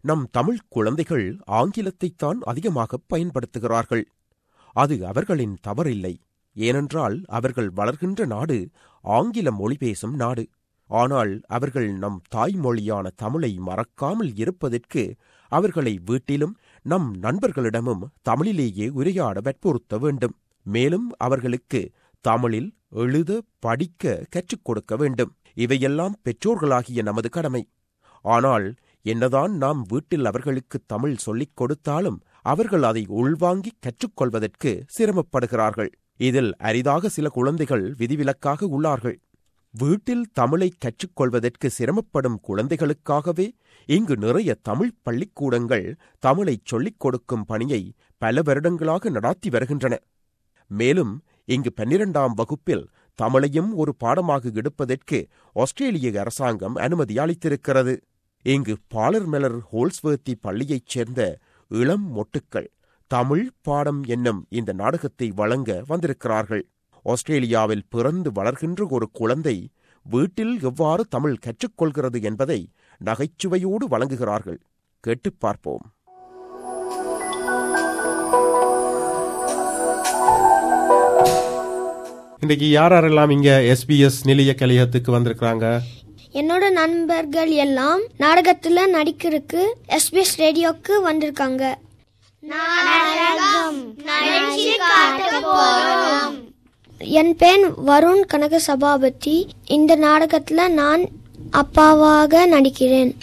நம் தமிழ் குழந்தைகள் ஆங்கிலத்தைத்தான் அதிகமாக பயன்படுத்துகிறார்கள் அது அவர்களின் தவறில்லை ஏனென்றால் அவர்கள் வளர்கின்ற நாடு ஆங்கில மொழி பேசும் நாடு ஆனால் அவர்கள் நம் தாய்மொழியான தமிழை மறக்காமல் இருப்பதற்கு அவர்களை வீட்டிலும் நம் நண்பர்களிடமும் தமிழிலேயே உரையாட வற்புறுத்த வேண்டும் மேலும் அவர்களுக்கு தமிழில் எழுத படிக்க கற்றுக் கொடுக்க வேண்டும் இவையெல்லாம் பெற்றோர்களாகிய நமது கடமை ஆனால் என்னதான் நாம் வீட்டில் அவர்களுக்கு தமிழ் சொல்லிக் கொடுத்தாலும் அவர்கள் அதை உள்வாங்கி கற்றுக்கொள்வதற்கு சிரமப்படுகிறார்கள் இதில் அரிதாக சில குழந்தைகள் விதிவிலக்காக உள்ளார்கள் வீட்டில் தமிழை கற்றுக்கொள்வதற்கு சிரமப்படும் குழந்தைகளுக்காகவே இங்கு நிறைய தமிழ் பள்ளிக்கூடங்கள் தமிழைச் சொல்லிக் கொடுக்கும் பணியை பல வருடங்களாக நடாத்தி வருகின்றன மேலும் இங்கு பன்னிரண்டாம் வகுப்பில் தமிழையும் ஒரு பாடமாக எடுப்பதற்கு ஆஸ்திரேலிய அரசாங்கம் அனுமதி அளித்திருக்கிறது இங்கு பாலர்மெலர் ஹோல்ஸ்வர்த்தி பள்ளியைச் சேர்ந்த இளம் மொட்டுக்கள் தமிழ் பாடம் என்னும் இந்த நாடகத்தை வழங்க வந்திருக்கிறார்கள் ஆஸ்திரேலியாவில் பிறந்து வளர்கின்ற ஒரு குழந்தை வீட்டில் எவ்வாறு தமிழ் கற்றுக்கொள்கிறது என்பதை நகைச்சுவையோடு வழங்குகிறார்கள் கேட்டுப் பார்ப்போம் இன்றைக்கு யார் யாரெல்லாம் இங்க எஸ்பிஎஸ் நிலைய கலையத்துக்கு வந்திருக்கிறாங்க என்னோட நண்பர்கள் எல்லாம் நாடகத்துல நடிக்கிறதுக்கு எஸ்பிஎஸ் ரேடியோக்கு வந்திருக்காங்க என் பேர் வருண் கனக சபாபதி இந்த நாடகத்துல நான் அப்பாவாக நடிக்கிறேன்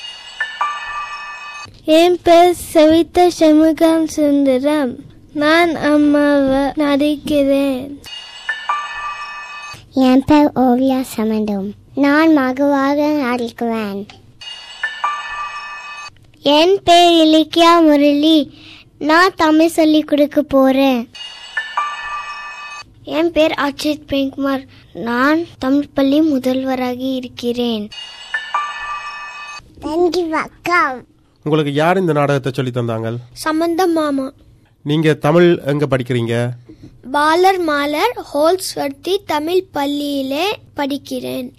என் பேர் சவிதா சண்முகம் சுந்தரம் நான் அம்மாவை நடிக்கிறேன் என் பேர் ஓவியா சமந்தம் நான் மகவாக நடிக்கிறேன் என் பேர் இலக்கியா முரளி நான் தமிழ் சொல்லி கொடுக்க போறேன் என் பேர் அஜித் பிரேம்குமார் நான் தமிழ் பள்ளி முதல்வராக இருக்கிறேன் நன்றி வக்கம் உங்களுக்கு யார் இந்த நாடகத்தை சொல்லி தந்தாங்க சம்பந்தம் மாமா நீங்க தமிழ் எங்க படிக்கிறீங்க பாலர் மாலர் ஹோல்ஸ்வர்த்தி தமிழ் பள்ளியிலே படிக்கிறேன்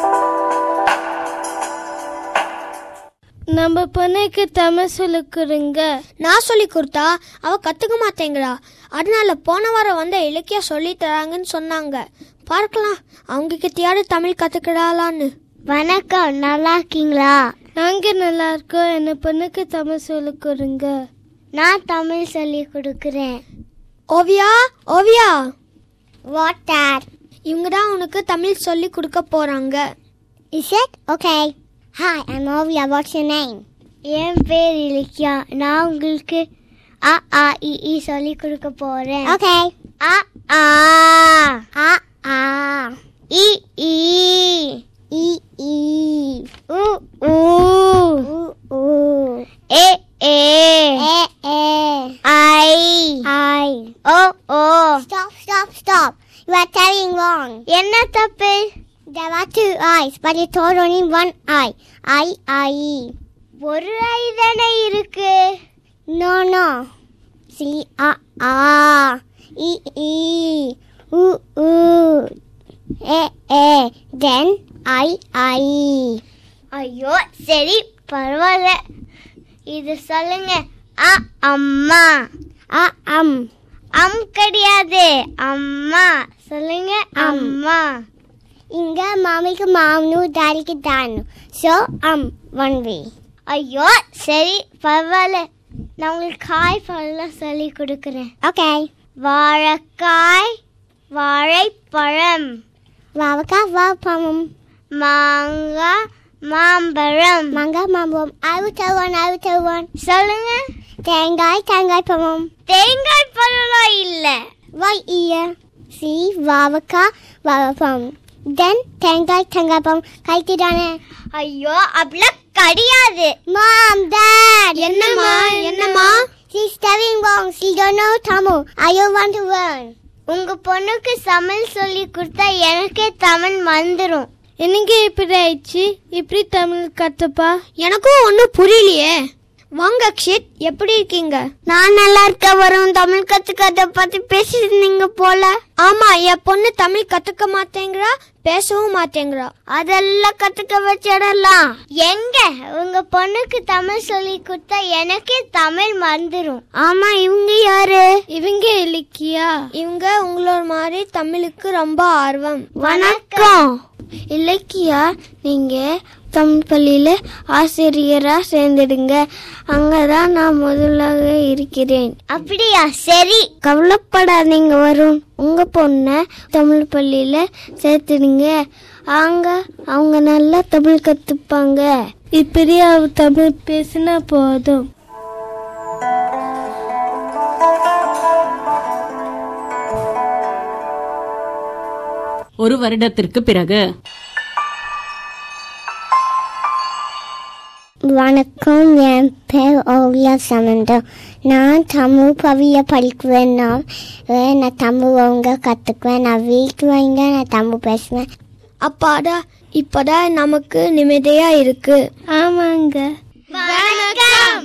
நம்ம பொண்ணுக்கு தமிழ் சொல்லிக் கொடுங்க நான் சொல்லி கொடுத்தா அவ கத்துக்க மாட்டேங்கிறா அதனால போன வாரம் வந்த இலக்கியா சொல்லி தராங்கன்னு சொன்னாங்க பார்க்கலாம் அவங்க கிட்டயாவது தமிழ் கத்துக்கிறாளான்னு வணக்கம் நல்லா இருக்கீங்களா நாங்க நல்லா இருக்கோம் என்ன பொண்ணுக்கு தமிழ் சொல்லிக் கொடுங்க நான் தமிழ் சொல்லி கொடுக்கிறேன் ஓவியா ஓவியா வாட் that இவங்க தான் உனக்கு தமிழ் சொல்லி கொடுக்க போறாங்க Is it? Okay. Hi, I'm Ovia. What's your name? என் பேர் இலக்கியா நான் உங்களுக்கு அ ஆ இ ஈ சொல்லி கொடுக்க போறேன் ஓகே அ ஆ அ ஆ இ ஈ இ ஈ உ ஊ உ ஊ ஏ ஏ ஏ ஏ ஐ ஐ ஓ ஓ Stop, stop, stop. You are telling wrong. என்ன தப்பு There are two eyes, but you told only one eye. I, I. ஒரு ஐ தானே இருக்கு நோ நோ சி அ ஆ இ இ உ உ ஏ ஏ தென் ஐ ஐ ஐயோ சரி பரவாயில்ல இது சொல்லுங்க அ அம்மா அ அம் அம் கிடையாது அம்மா சொல்லுங்க அம்மா இங்க மாமிக்கு மாமனும் டாடிக்கு தானும் ஸோ அம் ஒன் வே ஐயோ சரி பரவாயில்ல நான் உங்களுக்கு காய் பழம் சொல்லி கொடுக்குறேன் ஓகே வாழைக்காய் வாழைப்பழம் வாழைக்காய் வாழைப்பழம் மாங்காய் மாம்பழம் மாங்காய் மாம்பழம் I will tell one, I will tell one. சொல்லுங்க தேங்காய் தேங்காய் பழம் தேங்காய் பழம் இல்ல வை இய சி வாழைக்காய் வாழைப்பழம் தென் தேங்காய் தேங்காய் பழம் கைத்திடானே ஐயோ அப்படிலாம் கிடையாது மாம் டாட் என்னம்மா, என்னம்மா? She's studying wrong. She don't know Tamil. I don't want to learn. உங்க பொண்ணுக்கு தமிழ் சொல்லி கொடுத்தா எனக்கே தமிழ் வந்துரும் எனக்கு இப்படி ஆயிடுச்சு இப்படி தமிழ் கத்துப்பா எனக்கும் ஒன்றும் புரியலையே வாங்க அக்ஷித் எப்படி இருக்கீங்க நான் நல்லா இருக்க வரும் தமிழ் கத்துக்கதை பத்தி பேசிருந்தீங்க போல ஆமா என் பொண்ணு தமிழ் கத்துக்க மாட்டேங்கிறா பேசவும் மாட்டேங்கிறா அதெல்லாம் கத்துக்க வச்சிடலாம் எங்க உங்க பொண்ணுக்கு தமிழ் சொல்லி கொடுத்தா எனக்கே தமிழ் மறந்துரும் ஆமா இவங்க யாரு இவங்க இலக்கியா இவங்க உங்களோட மாதிரி தமிழுக்கு ரொம்ப ஆர்வம் வணக்கம் இலக்கியா நீங்க தமிழ் பள்ளியில ஆசிரியரா சேர்ந்துடுங்க அங்கதான் நான் முதலாக இருக்கிறேன் அப்படியா சரி கவலைப்படாதீங்க வரும் உங்க பொண்ண தமிழ் பள்ளியில சேர்த்துடுங்க அங்க அவங்க நல்லா தமிழ் கத்துப்பாங்க இப்படி அவ தமிழ் பேசினா போதும் ஒரு வருடத்திற்கு பிறகு வணக்கம் என் பேர் ஓவியா சமந்தம் நான் தமிழ் பவிய படிக்குவேன் நான் அஹ் நான் தமிழ் அவங்க கற்றுக்குவேன் நான் வீட்டுக்கு வாங்க நான் தமிழ் பேசுவேன் அப்பாடா இப்பதான் நமக்கு நிம்மதியா இருக்கு ஆமாங்க வணக்கம்